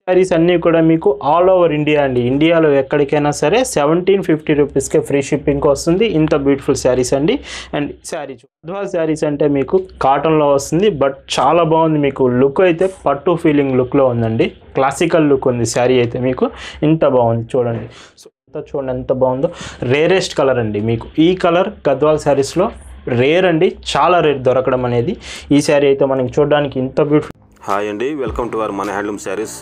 శారీస్ అన్నీ కూడా మీకు ఆల్ ఓవర్ ఇండియా అండి ఇండియాలో ఎక్కడికైనా సరే సెవెంటీన్ ఫిఫ్టీ రూపీస్కే ఫ్రీ షిప్పింగ్ వస్తుంది ఇంత బ్యూటిఫుల్ శారీస్ అండి అండ్ శారీ గద్వాల్ శారీస్ అంటే మీకు కాటన్లో వస్తుంది బట్ చాలా బాగుంది మీకు లుక్ అయితే పట్టు ఫీలింగ్ లుక్లో ఉందండి క్లాసికల్ లుక్ ఉంది శారీ అయితే మీకు ఇంత బాగుంది చూడండి సో ఎంత చూడండి ఎంత బాగుందో రేరెస్ట్ కలర్ అండి మీకు ఈ కలర్ గద్వాల్ శారీస్లో రేర్ అండి చాలా రేర్ దొరకడం అనేది ఈ శారీ అయితే మనకి చూడడానికి ఇంత బ్యూటిఫుల్ హాయ్ అండి వెల్కమ్ టు అవర్ మన హ్యాండ్లూమ్ శారీస్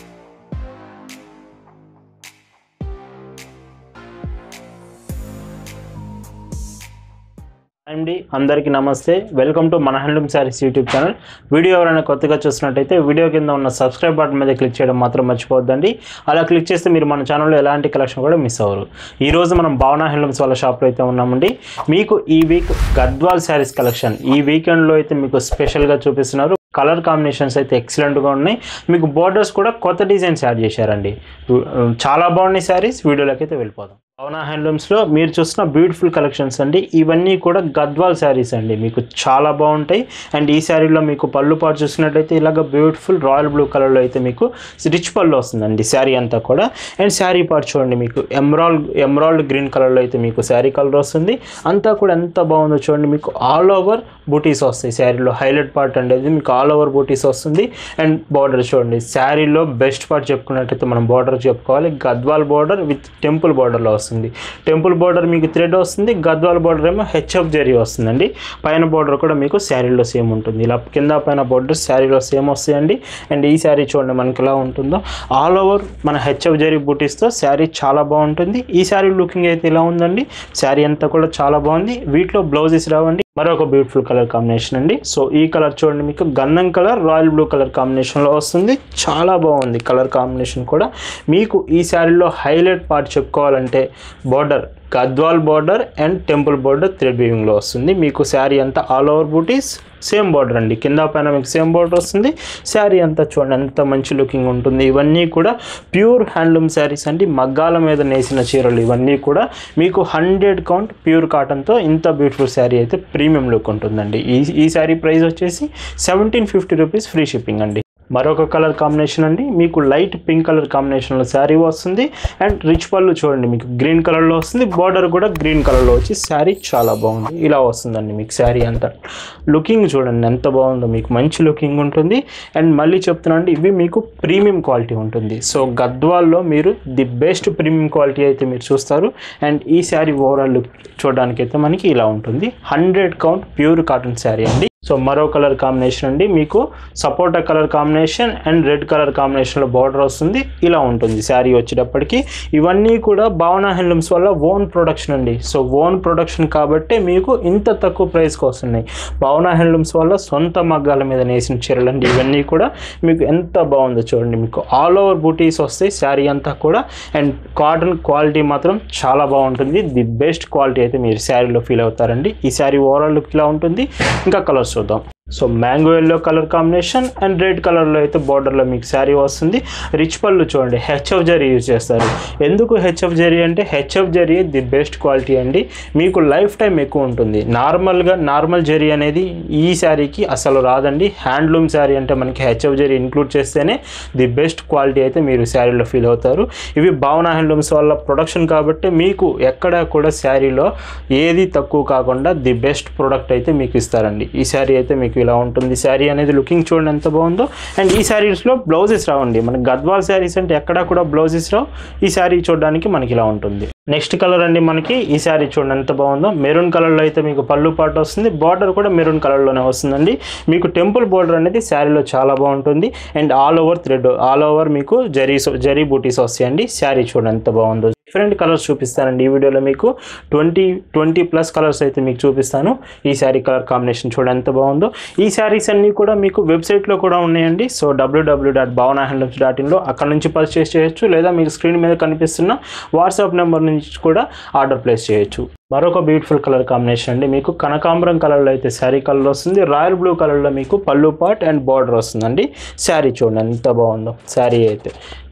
అండి అందరికీ నమస్తే వెల్కమ్ టు మన handloom saris YouTube channel video ఎవరైనా కొత్తగా చూసినట్టయితే వీడియో కింద ఉన్న సబ్స్క్రైబ్ బటన్ మీద క్లిక్ చేయడం మాత్రం మర్చిపోవద్దండి అలా క్లిక్ చేస్తే మీరు మన ఛానల్లో ఎలాంటి కలెక్షన్ కూడా మిస్ అవ్వరు ఈ రోజు మనం భావన హ్యాండ్లూమ్స్ వాళ్ళ షాప్లో అయితే ఉన్నామండి మీకు ఈ వీక్ గద్వాల్ శారీస్ కలెక్షన్ ఈ వీకెండ్లో అయితే మీకు స్పెషల్గా చూపిస్తున్నారు కలర్ కాంబినేషన్స్ అయితే ఎక్సలెంట్గా ఉన్నాయి మీకు బోర్డర్స్ కూడా కొత్త డిజైన్స్ యాడ్ చేశారండి చాలా బాగున్నాయి శారీస్ వీడియోలోకి అయితే వెళ్ళిపోదాం పవనా హ్యాండ్లూమ్స్లో మీరు చూసిన బ్యూటిఫుల్ కలెక్షన్స్ అండి ఇవన్నీ కూడా గద్వాల్ శారీస్ అండి మీకు చాలా బాగుంటాయి అండ్ ఈ శారీలో మీకు పళ్ళు పాటు చూసినట్టయితే ఇలాగ బ్యూటిఫుల్ రాయల్ బ్లూ కలర్లో అయితే మీకు రిచ్ పళ్ళు వస్తుందండి శారీ అంతా కూడా అండ్ శారీ పార్ట్ చూడండి మీకు ఎమరాల్డ్ ఎమరాల్డ్ గ్రీన్ కలర్లో అయితే మీకు శారీ కలర్ వస్తుంది అంతా కూడా ఎంత బాగుందో చూడండి మీకు ఆల్ ఓవర్ బూటీస్ వస్తాయి శారీలో హైలైట్ పార్ట్ అనేది మీకు ఆల్ ఓవర్ బూటీస్ వస్తుంది అండ్ బార్డర్ చూడండి శారీలో బెస్ట్ పార్ట్ చెప్పుకున్నట్టయితే మనం బార్డర్ చెప్పుకోవాలి గద్వాల్ బార్డర్ విత్ టెంపుల్ బార్డర్లో వస్తుంది టెంపుల్ బార్డర్ మీకు థ్రెడ్ వస్తుంది గద్వాల్ బార్డర్ ఏమో హెచ్ఎఫ్ జరీ వస్తుందండి పైన బార్డర్ కూడా మీకు శారీలో సేమ్ ఉంటుంది ఇలా కింద పైన బార్డర్ శారీలో సేమ్ వస్తాయండి అండ్ ఈ శారీ చూడండి మనకి ఎలా ఉంటుందో ఆల్ ఓవర్ మన హెచ్ఎఫ్ జరీ బూటీస్తో శారీ చాలా బాగుంటుంది ఈ శారీ లుకింగ్ అయితే ఇలా ఉందండి శారీ అంతా కూడా చాలా బాగుంది వీటిలో బ్లౌజెస్ రావండి మరొక బ్యూటిఫుల్ కలర్ కాంబినేషన్ అండి సో ఈ కలర్ చూడండి మీకు గంధం కలర్ రాయల్ బ్లూ కలర్ కాంబినేషన్లో వస్తుంది చాలా బాగుంది కలర్ కాంబినేషన్ కూడా మీకు ఈ శారీలో హైలైట్ పార్ట్ చెప్పుకోవాలంటే border Gadwal border and temple border thread వీవింగ్లో వస్తుంది మీకు శారీ అంతా ఆల్ ఓవర్ బూటీస్ సేమ్ బార్డర్ అండి కింద పైన మీకు సేమ్ బార్డర్ వస్తుంది శారీ అంతా చూడండి ఎంత మంచి లుకింగ్ ఉంటుంది ఇవన్నీ కూడా ప్యూర్ హ్యాండ్లూమ్ శారీస్ అండి మగ్గాల మీద నేసిన చీరలు ఇవన్నీ కూడా మీకు హండ్రెడ్ కౌంట్ ప్యూర్ కాటన్తో ఇంత బ్యూటిఫుల్ శారీ అయితే ప్రీమియం లుక్ ఉంటుందండి ఈ ఈ శారీ ప్రైస్ వచ్చేసి seventeen fifty rupees free shipping అండి మరొక కలర్ కాంబినేషన్ అండి మీకు లైట్ పింక్ కలర్ కాంబినేషన్లో శారీ వస్తుంది అండ్ రిచ్ పళ్ళు చూడండి మీకు గ్రీన్ కలర్లో వస్తుంది బార్డర్ కూడా గ్రీన్ కలర్లో వచ్చి శారీ చాలా బాగుంది ఇలా వస్తుందండి మీకు శారీ అంతా లుకింగ్ చూడండి ఎంత బాగుందో మీకు మంచి లుకింగ్ ఉంటుంది అండ్ మళ్ళీ చెప్తున్నాండి ఇవి మీకు ప్రీమియం క్వాలిటీ ఉంటుంది సో గద్వాల్లో మీరు ది బెస్ట్ ప్రీమియం క్వాలిటీ అయితే మీరు చూస్తారు అండ్ ఈ శారీ ఓవరాల్ లుక్ చూడడానికి అయితే మనకి ఇలా ఉంటుంది hundred count pure cotton sari అండి సో మరో కలర్ కాంబినేషన్ అండి మీకు సపోటా colour combination and red colour కాంబినేషన్లో బార్డర్ వస్తుంది ఇలా ఉంటుంది శారీ వచ్చేటప్పటికి ఇవన్నీ కూడా భావన హ్యాండ్లూమ్స్ వల్ల ఓన్ ప్రొడక్షన్ అండి సో ఓన్ ప్రొడక్షన్ కాబట్టి మీకు ఇంత తక్కువ ప్రైస్కి వస్తున్నాయి భావన హ్యాండ్లూమ్స్ వల్ల సొంత మగ్గాల మీద నేసిన చీరలు అండి ఇవన్నీ కూడా మీకు ఎంత బాగుందో చూడండి మీకు ఆల్ ఓవర్ బూటీస్ వస్తాయి శారీ అంతా కూడా అండ్ కాటన్ క్వాలిటీ మాత్రం చాలా బాగుంటుంది ది బెస్ట్ క్వాలిటీ అయితే మీరు శారీలో ఫీల్ అవుతారండి ఈ శారీ ఓవరాల్ లుక్ ఇలా ఉంటుంది ఇంకా కలర్స్ చూద్దాం so mango yellow colour combination and red కలర్లో అయితే బార్డర్లో మీకు శారీ వస్తుంది రిచ్ పళ్ళు చూడండి హెచ్ఎఫ్ జరీ యూజ్ చేస్తారు ఎందుకు హెచ్ఎఫ్ జరీ అంటే HF zari the best quality అండి మీకు లైఫ్ టైం ఎక్కువ ఉంటుంది నార్మల్గా నార్మల్ జరీ అనేది ఈ శారీకి అసలు రాదండి హ్యాండ్లూమ్ శారీ అంటే మనకి హెచ్ఎఫ్ జరీ ఇంక్లూడ్ చేస్తేనే ది బెస్ట్ క్వాలిటీ అయితే మీరు శారీలో ఫీల్ అవుతారు ఇవి భావన హ్యాండ్లూమ్స్ వల్ల ప్రొడక్షన్ కాబట్టి మీకు ఎక్కడ కూడా శారీలో ఏది తక్కువ కాకుండా ది బెస్ట్ ప్రోడక్ట్ అయితే మీకు ఇస్తారండి ఈ శారీ అయితే మీకు ఇలా ఉంటుంది శారీ అనేది లుకింగ్ చూడండి ఎంత బాగుందో అండ్ ఈ శారీస్లో బ్లౌజెస్ రావండి మనకి గద్వాల్ శారీస్ అంటే ఎక్కడా కూడా బ్లౌజెస్ రావు ఈ శారీ చూడడానికి మనకి ఇలా ఉంటుంది నెక్స్ట్ కలర్ అండి మనకి ఈ శారీ చూడండి ఎంత బాగుందో మెరూన్ కలర్లో అయితే మీకు పళ్ళు పాటు వస్తుంది బార్డర్ కూడా మెరూన్ కలర్లోనే వస్తుందండి మీకు టెంపుల్ బార్డర్ అనేది శారీలో చాలా బాగుంటుంది and all over thread all over మీకు జరీ జరీ బూటీస్ వస్తాయండి శారీ చూడండి ఎంత బాగుందో డిఫరెంట్ కలర్స్ చూపిస్తానండి ఈ వీడియోలో మీకు ట్వంటీ ట్వంటీ ప్లస్ కలర్స్ అయితే మీకు చూపిస్తాను ఈ శారీ కలర్ కాంబినేషన్ చూడండి ఎంత బాగుందో ఈ శారీస్ అన్నీ కూడా మీకు వెబ్సైట్లో కూడా ఉన్నాయండి సో డబ్ల్యూడబ్ల్యూ డాట్ భావనా హ్యాండ్లూమ్స్ డాట్ ఇన్లో అక్కడ నుంచి పర్చేస్ చేయొచ్చు లేదా మీకు స్క్రీన్ మీద కనిపిస్తున్న వాట్సాప్ నెంబర్ నుంచి కూడా ఆర్డర్ ప్లేస్ చేయొచ్చు మరొక బ్యూటిఫుల్ కలర్ కాంబినేషన్ అండి మీకు కనకాంబరం కలర్లో అయితే శారీ కలర్ వస్తుంది రాయల్ బ్లూ కలర్లో మీకు పళ్ళు పాట్ అండ్ బార్డర్ వస్తుందండి శారీ చూడండి ఎంత బాగుందో శారీ అయితే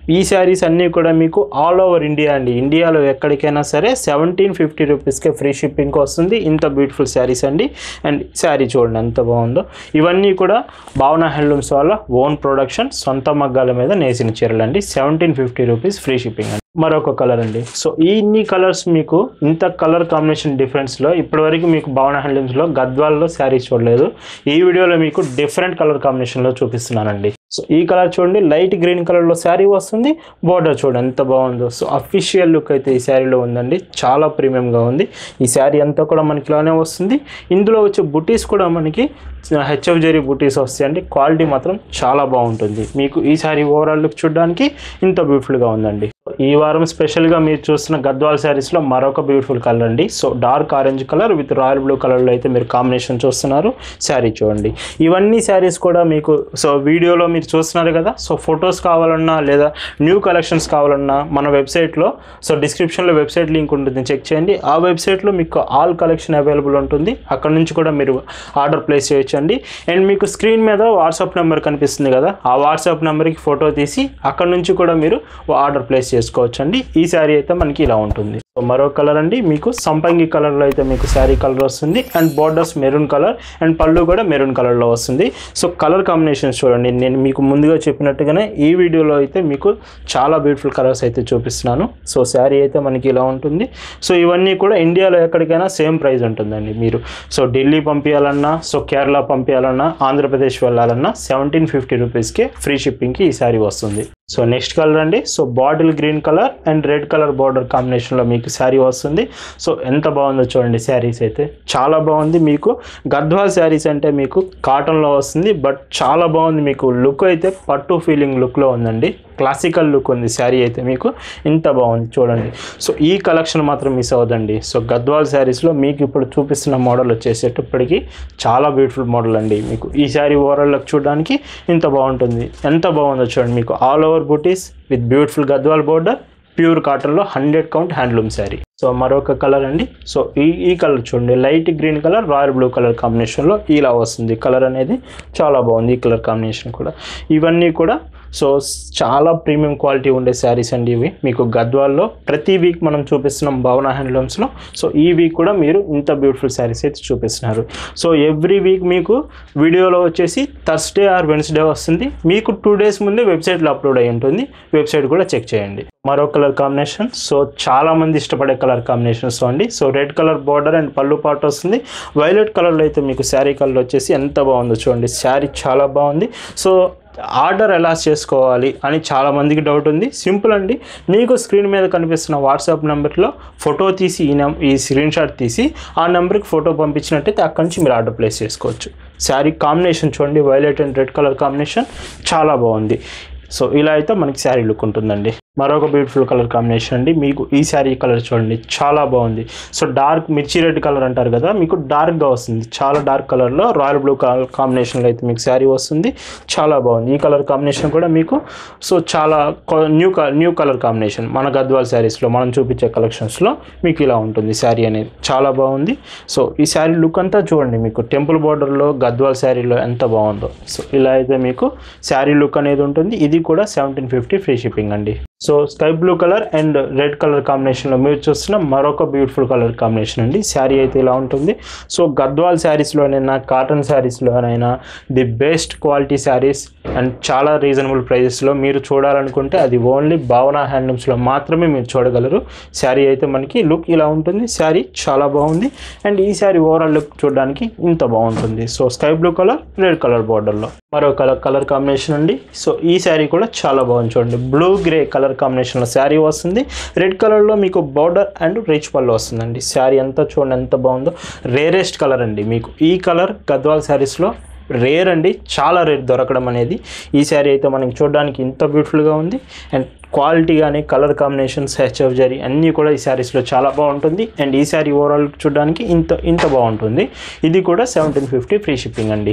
ఈ శారీస్ అన్నీ కూడా మీకు ఆల్ ఓవర్ ఇండియా అండి ఇండియాలో ఎక్కడికైనా సరే సెవెంటీన్ ఫిఫ్టీ రూపీస్కే ఫ్రీ షిప్పింగ్ వస్తుంది ఇంత బ్యూటిఫుల్ శారీస్ అండి అండ్ శారీ చూడండి ఎంత బాగుందో ఇవన్నీ కూడా భావన హ్యాండ్లూమ్స్ వాళ్ళ ఓన్ ప్రొడక్షన్ సొంత మగ్గాల మీద నేసిన చీరలు అండి seventeen fifty rupees free shipping అండి మరొక కలర్ అండి సో ఈ ఇన్ని కలర్స్ మీకు ఇంత కలర్ కాంబినేషన్ డిఫరెన్స్లో ఇప్పటివరకు మీకు భావన హ్యాండ్లూమ్స్లో గద్వాల్లో శారీస్ చూడలేదు ఈ వీడియోలో మీకు డిఫరెంట్ కలర్ కాంబినేషన్లో చూపిస్తున్నానండి సో ఈ కలర్ చూడండి లైట్ గ్రీన్ కలర్లో శారీ వస్తుంది బార్డర్ చూడండి ఎంత బాగుందో సో అఫీషియల్ లుక్ అయితే ఈ శారీలో ఉందండి చాలా ప్రీమియంగా ఉంది ఈ శారీ అంతా కూడా మనకి ఇలానే వస్తుంది ఇందులో వచ్చే బుటీస్ కూడా మనకి హెచ్ఎఫ్ జరీ బుటీస్ వస్తాయండి క్వాలిటీ మాత్రం చాలా బాగుంటుంది మీకు ఈ శారీ ఓవరాల్ లుక్ చూడడానికి ఇంత బ్యూటిఫుల్గా ఉందండి ఈ వారం స్పెషల్గా మీరు చూస్తున్న గద్వాల్ శారీస్లో మరొక బ్యూటిఫుల్ కలర్ అండి so dark orange colour with royal blue కలర్లో అయితే మీరు కాంబినేషన్ చూస్తున్నారు శారీ చూడండి ఇవన్నీ శారీస్ కూడా మీకు సో వీడియోలో మీరు చూస్తున్నారు కదా సో ఫొటోస్ కావాలన్నా లేదా న్యూ కలెక్షన్స్ కావాలన్నా మన వెబ్సైట్లో సో డిస్క్రిప్షన్లో వెబ్సైట్ లింక్ ఉంటుంది చెక్ చేయండి ఆ వెబ్సైట్లో మీకు ఆల్ కలెక్షన్ అవైలబుల్ ఉంటుంది అక్కడ నుంచి కూడా మీరు ఆర్డర్ ప్లేస్ చేయొచ్చండి అండ్ మీకు స్క్రీన్ మీద వాట్సాప్ నెంబర్ కనిపిస్తుంది కదా ఆ వాట్సాప్ నెంబర్కి ఫోటో తీసి అక్కడ నుంచి కూడా మీరు ఆర్డర్ ప్లేస్ చేసుకోవచ్చు అండి ఈ శారీ అయితే మనకి ఇలా ఉంటుంది సో మరో కలర్ అండి మీకు సంపంగి కలర్లో అయితే మీకు శారీ కలర్ వస్తుంది and borders maroon colour and పళ్ళు కూడా మెరూన్ కలర్లో వస్తుంది సో కలర్ కాంబినేషన్స్ చూడండి నేను మీకు ముందుగా చెప్పినట్టుగానే ఈ వీడియోలో అయితే మీకు చాలా బ్యూటిఫుల్ కలర్స్ అయితే చూపిస్తున్నాను సో శారీ అయితే మనకి ఇలా ఉంటుంది సో ఇవన్నీ కూడా ఇండియాలో ఎక్కడికైనా సేమ్ ప్రైస్ ఉంటుందండి మీరు సో ఢిల్లీ పంపించాలన్నా సో కేరళ పంపించాలన్నా ఆంధ్రప్రదేశ్ వెళ్ళాలన్నా సెవెంటీన్ ఫిఫ్టీ రూపీస్కి ఫ్రీ షిప్పింగ్కి ఈ శారీ వస్తుంది సో నెక్స్ట్ కలర్ అండి so bottle green colour and red colour border కాంబినేషన్లో మీకు శారీ వస్తుంది సో ఎంత బాగుందో చూడండి శారీస్ అయితే చాలా బాగుంది మీకు గద్వాల్ శారీస్ అంటే మీకు కాటన్లో వస్తుంది బట్ చాలా బాగుంది మీకు లుక్ అయితే పట్టు ఫీలింగ్ లుక్లో ఉందండి క్లాసికల్ లుక్ ఉంది శారీ అయితే మీకు ఇంత బాగుంది చూడండి సో ఈ కలెక్షన్ మాత్రం మిస్ అవ్వదండి సో గద్వాల్ శారీస్లో మీకు ఇప్పుడు చూపిస్తున్న మోడల్ వచ్చేసేటప్పటికి చాలా బ్యూటిఫుల్ మోడల్ అండి మీకు ఈ శారీ ఓవరాల్ లుక్ చూడడానికి ఇంత బాగుంటుంది ఎంత బాగుందో చూడండి మీకు ఆల్ ఓవర్ బూటీస్ with beautiful Gadwal border pure కాటన్లో hundred count handloom sari so మరొక కలర్ అండి సో ఈ ఈ కలర్ చూడండి light green colour royal blue colour కాంబినేషన్లో ఇలా వస్తుంది కలర్ అనేది చాలా బాగుంది ఈ కలర్ కాంబినేషన్ కూడా ఇవన్నీ కూడా సో చాలా ప్రీమియం క్వాలిటీ ఉండే శారీస్ అండి ఇవి మీకు గద్వాల్లో ప్రతి వీక్ మనం చూపిస్తున్నాం భావన హ్యాండ్లూమ్స్లో సో ఈ వీక్ కూడా మీరు ఇంత బ్యూటిఫుల్ శారీస్ అయితే చూపిస్తున్నారు సో ఎవ్రీ వీక్ మీకు వీడియోలో వచ్చేసి థర్స్డే ఆర్ వెన్స్డే వస్తుంది మీకు టూ డేస్ ముందే వెబ్సైట్లో అప్లోడ్ అయి ఉంటుంది వెబ్సైట్ కూడా చెక్ చేయండి మరో కలర్ కాంబినేషన్ సో చాలా మంది ఇష్టపడే కలర్ కాంబినేషన్స్ అండి so red colour border and పళ్ళు పాట వస్తుంది వైలెట్ కలర్లో అయితే మీకు శారీ కలర్ వచ్చేసి ఎంత బాగుందో చూడండి శారీ చాలా బాగుంది సో ఆర్డర్ ఎలా చేసుకోవాలి అని చాలా మందికి డౌట్ ఉంది సింపుల్ అండి మీకు స్క్రీన్ మీద కనిపిస్తున్న వాట్సాప్ నెంబర్లో ఫోటో తీసి ఈ నెం ఈ స్క్రీన్ షాట్ తీసి ఆ నెంబర్కి ఫోటో పంపించినట్టయితే అక్కడి నుంచి మీరు ఆర్డర్ ప్లేస్ చేసుకోవచ్చు శారీ కాంబినేషన్ చూడండి violet and red colour combination చాలా బాగుంది సో ఇలా అయితే మనకి శారీ లుక్ ఉంటుందండి మరొక బ్యూటిఫుల్ కలర్ కాంబినేషన్ అండి మీకు ఈ శారీ కలర్ చూడండి చాలా బాగుంది సో డార్క్ మిర్చి రెడ్ కలర్ అంటారు కదా మీకు డార్క్గా వస్తుంది చాలా డార్క్ కలర్లో రాయల్ బ్లూ కలర్ కాంబినేషన్లో అయితే మీకు శారీ వస్తుంది చాలా బాగుంది ఈ కలర్ కాంబినేషన్ కూడా మీకు సో చాలా న్యూ న్యూ కలర్ కాంబినేషన్ మన గద్వాల్ శారీస్లో మనం చూపించే కలెక్షన్స్లో మీకు ఇలా ఉంటుంది శారీ అనేది చాలా బాగుంది సో ఈ శారీ లుక్ అంతా చూడండి మీకు టెంపుల్ బార్డర్లో గద్వాల్ శారీలో ఎంత బాగుందో సో ఇలా అయితే మీకు శారీ లుక్ అనేది ఉంటుంది ఇది కూడా సెవెంటీన్ ఫిఫ్టీ ఫ్రీ షిప్పింగ్ అండి so sky blue colour and red colour కాంబినేషన్లో మీరు చూస్తున్న మరొక బ్యూటిఫుల్ కలర్ కాంబినేషన్ అండి శారీ అయితే ఇలా ఉంటుంది సో గద్వాల్ శారీస్లోనైనా కాటన్ శారీస్లోనైనా the best quality saris and చాలా రీజనబుల్ ప్రైజెస్లో మీరు చూడాలనుకుంటే అది ఓన్లీ భావన హ్యాండ్లూమ్స్లో మాత్రమే మీరు చూడగలరు శారీ అయితే మనకి లుక్ ఇలా ఉంటుంది శారీ చాలా బాగుంది అండ్ ఈ శారీ ఓవరాల్ లుక్ చూడడానికి ఇంత బాగుంటుంది so sky blue colour red colour బార్డర్లో మరో కలర్ కలర్ కాంబినేషన్ అండి సో ఈ శారీ కూడా చాలా బాగుంది చూడండి బ్లూ గ్రే కలర్ కాంబినేషన్లో శారీ వస్తుంది రెడ్ కలర్లో మీకు బార్డర్ అండ్ రిచ్ పళ్ళు వస్తుందండి శారీ అంతా చూడండి ఎంత బాగుందో రేరెస్ట్ కలర్ అండి మీకు ఈ కలర్ గద్వాల్ శారీస్లో రేర్ అండి చాలా రేర్ దొరకడం అనేది ఈ శారీ అయితే మనకి చూడడానికి ఇంత బ్యూటిఫుల్గా ఉంది అండ్ క్వాలిటీ కానీ కలర్ కాంబినేషన్స్ హెచ్ఎఫ్ జరీ అన్నీ కూడా ఈ శారీస్లో చాలా బాగుంటుంది అండ్ ఈ శారీ ఓవరాల్ చూడడానికి ఇంత ఇంత బాగుంటుంది ఇది కూడా సెవెంటీన్ ఫిఫ్టీ ఫ్రీ షిప్పింగ్ అండి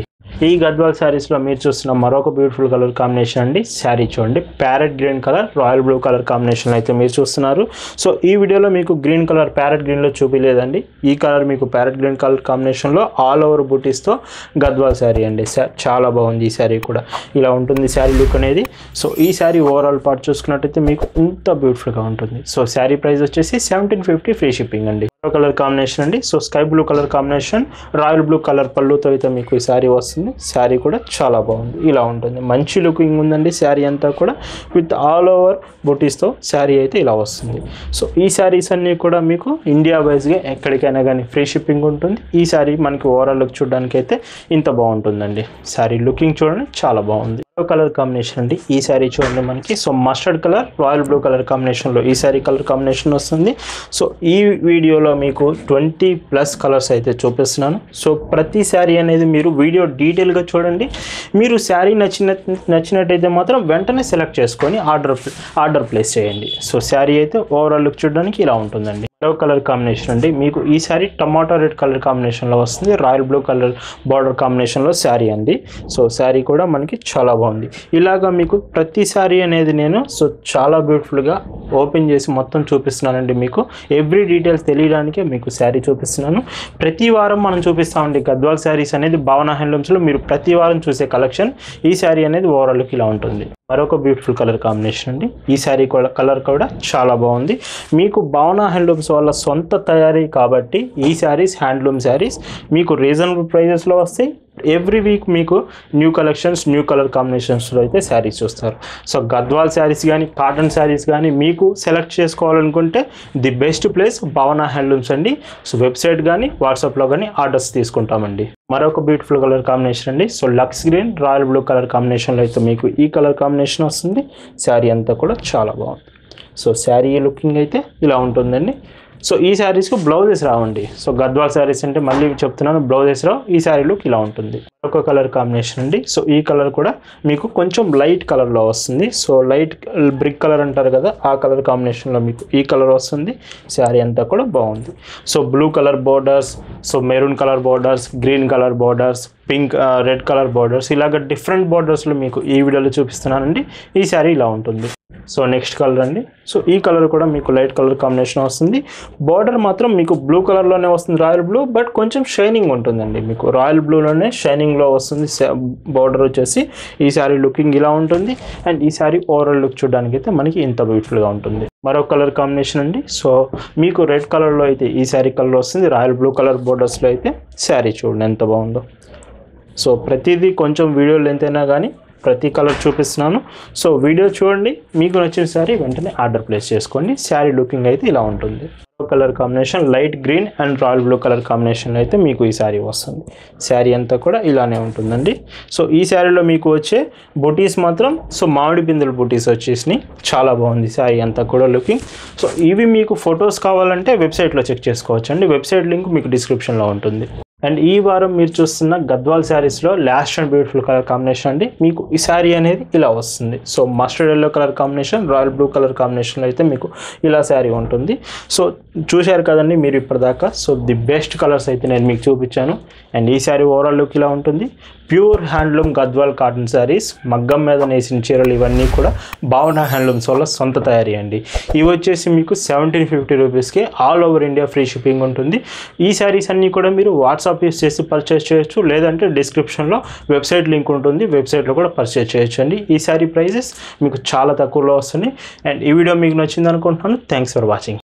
ఈ గద్వాల్ శారీస్లో మీరు చూస్తున్న మరొక బ్యూటిఫుల్ కలర్ కాంబినేషన్ అండి శారీ చూడండి parrot green colour royal blue colour combination అయితే మీరు చూస్తున్నారు సో ఈ వీడియోలో మీకు గ్రీన్ కలర్ ప్యారెట్ గ్రీన్లో చూపించలేదండి ఈ కలర్ మీకు ప్యారెట్ గ్రీన్ కలర్ కాంబినేషన్లో ఆల్ ఓవర్ బూటీస్తో గద్వాల్ శారీ అండి శా- చాలా బాగుంది ఈ శారీ కూడా ఇలా ఉంటుంది శారీ లుక్ అనేది సో ఈ శారీ ఓవరాల్ పార్ట్ చూసుకున్నట్టయితే మీకు ఇంత బ్యూటిఫుల్గా ఉంటుంది సో శారీ ప్రైస్ వచ్చేసి సెవెంటీన్ ఫిఫ్టీ ఫ్రీ షిప్పింగ్ అండి కలర్ కాంబినేషన్ అండి so sky blue colour combination royal blue colour పళ్ళుతో అయితే మీకు ఈ శారీ వస్తుంది శారీ కూడా చాలా బాగుంది ఇలా ఉంటుంది మంచి లుకింగ్ ఉందండి శారీ అంతా కూడా విత్ ఆల్ ఓవర్ బుటీస్తో శారీ అయితే ఇలా వస్తుంది సో ఈ శారీస్ అన్నీ కూడా మీకు ఇండియా వైజ్గా ఎక్కడికైనా కానీ ఫ్రీ షిప్పింగ్ ఉంటుంది ఈ శారీ మనకి ఓవరాల్ లుక్ చూడడానికి అయితే ఇంత బాగుంటుందండి శారీ లుకింగ్ చూడండి చాలా బాగుంది కలర్ కాంబినేషన్ అండి ఈ శారీ చూడండి మనకి so mustard colour royal blue colour కాంబినేషన్లో ఈ శారీ కలర్ కాంబినేషన్ వస్తుంది సో ఈ వీడియోలో మీకు ట్వంటీ ప్లస్ కలర్స్ అయితే చూపిస్తున్నాను సో ప్రతి శారీ అనేది మీరు వీడియో డీటెయిల్గా చూడండి మీరు శారీ నచ్చిన నచ్చినట్టయితే మాత్రం వెంటనే సెలెక్ట్ చేసుకొని ఆర్డర్ ఆర్డర్ ప్లేస్ చేయండి సో శారీ అయితే ఓవరాల్ లుక్ చూడడానికి ఇలా ఉంటుందండి మరో కలర్ కాంబినేషన్ అండి మీకు ఈ శారీ టమాటో రెడ్ కలర్ కాంబినేషన్లో వస్తుంది రాయల్ బ్లూ కలర్ బార్డర్ కాంబినేషన్లో శారీ అండి సో శారీ కూడా మనకి చాలా బాగుంది ఇలాగా మీకు ప్రతి శారీ అనేది నేను సో చాలా బ్యూటిఫుల్గా ఓపెన్ చేసి మొత్తం చూపిస్తున్నానండి మీకు ఎవ్రీ డీటెయిల్స్ తెలియడానికే మీకు శారీ చూపిస్తున్నాను ప్రతి వారం మనం చూపిస్తామండి గద్వాల్ శారీస్ అనేది భావన హ్యాండ్లూమ్స్లో మీరు ప్రతి వారం చూసే కలెక్షన్ ఈ శారీ అనేది ఓవరాల్కి ఇలా ఉంటుంది మరొక బ్యూటిఫుల్ కలర్ కాంబినేషన్ అండి ఈ శారీ కూడా కలర్ కూడా చాలా బాగుంది మీకు భావన హ్యాండ్లూమ్స్ వాళ్ళ సొంత తయారీ కాబట్టి ఈ శారీస్ హ్యాండ్లూమ్ శారీస్ మీకు రీజనబుల్ ప్రైజెస్లో వస్తాయి ఎవ్రీ వీక్ మీకు న్యూ కలెక్షన్స్ న్యూ కలర్ కాంబినేషన్స్లో అయితే శారీస్ చూస్తారు సో గద్వాల్ శారీస్ కానీ కాటన్ శారీస్ కానీ మీకు సెలెక్ట్ చేసుకోవాలనుకుంటే the best place Bhavana handlooms అండి సో వెబ్సైట్ కానీ వాట్సాప్లో కానీ ఆర్డర్స్ తీసుకుంటామండి మరొక బ్యూటిఫుల్ కలర్ కాంబినేషన్ అండి so lux green royal blue colour కాంబినేషన్లో అయితే మీకు ఈ కలర్ కాంబినేషన్ వస్తుంది శారీ అంతా కూడా చాలా బాగుంది సో శారీ లుకింగ్ అయితే ఇలా ఉంటుందండి సో ఈ శారీస్కి బ్లౌజెస్ రావండి సో గద్వాల్ శారీస్ అంటే మళ్ళీ చెప్తున్నాను బ్లౌజెస్ రావు ఈ శారీ లుక్ ఇలా ఉంటుంది ఒక కలర్ కాంబినేషన్ అండి సో ఈ కలర్ కూడా మీకు కొంచెం లైట్ కలర్లో వస్తుంది సో లైట్ బ్రిక్ కలర్ అంటారు కదా ఆ కలర్ కాంబినేషన్లో మీకు ఈ కలర్ వస్తుంది శారీ అంతా కూడా బాగుంది so blue colour borders so maroon colour borders green colour borders pink red colour borders ఇలాగ డిఫరెంట్ బోర్డర్స్లో మీకు ఈ వీడియోలో చూపిస్తున్నానండి ఈ శారీ ఇలా ఉంటుంది సో నెక్స్ట్ కలర్ అండి సో ఈ కలర్ కూడా మీకు లైట్ కలర్ కాంబినేషన్ వస్తుంది బార్డర్ మాత్రం మీకు బ్లూ కలర్లోనే వస్తుంది రాయల్ బ్లూ బట్ కొంచెం షైనింగ్ ఉంటుందండి మీకు రాయల్ బ్లూలోనే షైనింగ్లో వస్తుంది బార్డర్ వచ్చేసి ఈ శారీ లుకింగ్ ఇలా ఉంటుంది అండ్ ఈ శారీ ఓవరాల్ లుక్ చూడడానికి అయితే మనకి ఇంత బ్యూటిఫుల్గా ఉంటుంది మరో కలర్ కాంబినేషన్ అండి సో మీకు రెడ్ కలర్లో అయితే ఈ శారీ కలర్ వస్తుంది రాయల్ బ్లూ కలర్ బోర్డర్స్లో అయితే శారీ చూడండి ఎంత బాగుందో సో ప్రతిదీ కొంచెం వీడియో లెంత్ అయినా కానీ ప్రతి కలర్ చూపిస్తున్నాను సో వీడియో చూడండి మీకు నచ్చిన శారీ వెంటనే ఆర్డర్ ప్లేస్ చేసుకోండి శారీ లుకింగ్ అయితే ఇలా ఉంటుంది colour combination light green and royal blue colour combination అయితే మీకు ఈ శారీ వస్తుంది శారీ అంతా కూడా ఇలానే ఉంటుందండి సో ఈ శారీలో మీకు వచ్చే బుటీస్ మాత్రం సో మామిడి పిందుల బుటీస్ వచ్చేసినాయి చాలా బాగుంది శారీ అంతా కూడా లుకింగ్ సో ఇవి మీకు ఫొటోస్ కావాలంటే వెబ్సైట్లో చెక్ చేసుకోవచ్చు అండి వెబ్సైట్ లింక్ మీకు డిస్క్రిప్షన్లో ఉంటుంది అండ్ ఈ వారం మీరు చూస్తున్న గద్వాల్ శారీస్లో last and beautiful colour combination అండి మీకు ఈ శారీ అనేది ఇలా వస్తుంది so mustard yellow colour combination royal blue colour కాంబినేషన్లో అయితే మీకు ఇలా శారీ ఉంటుంది సో చూశారు కదండి మీరు ఇప్పటిదాకా సో ది బెస్ట్ కలర్స్ అయితే నేను మీకు చూపించాను అండ్ ఈ శారీ ఓవరాల్ లుక్ ఇలా ఉంటుంది pure handloom Gadwal cotton saris మగ్గం మీద నేసిన చీరలు ఇవన్నీ కూడా భావన హ్యాండ్లూమ్స్ వల్ల సొంత తయారీ అండి ఇవి వచ్చేసి మీకు సెవెంటీన్ ఫిఫ్టీ రూపీస్కి all over India free shipping ఉంటుంది ఈ శారీస్ అన్నీ కూడా మీరు వాట్సాప్ యూస్ చేసి పర్చేస్ చేయొచ్చు లేదంటే డిస్క్రిప్షన్లో వెబ్సైట్ లింక్ ఉంటుంది వెబ్సైట్లో కూడా పర్చేస్ చేయొచ్చు అండి ఈ శారీ ప్రైజెస్ మీకు చాలా తక్కువలో వస్తున్నాయి అండ్ ఈ వీడియో మీకు నచ్చింది అనుకుంటున్నాను థ్యాంక్స్ ఫర్ వాచింగ్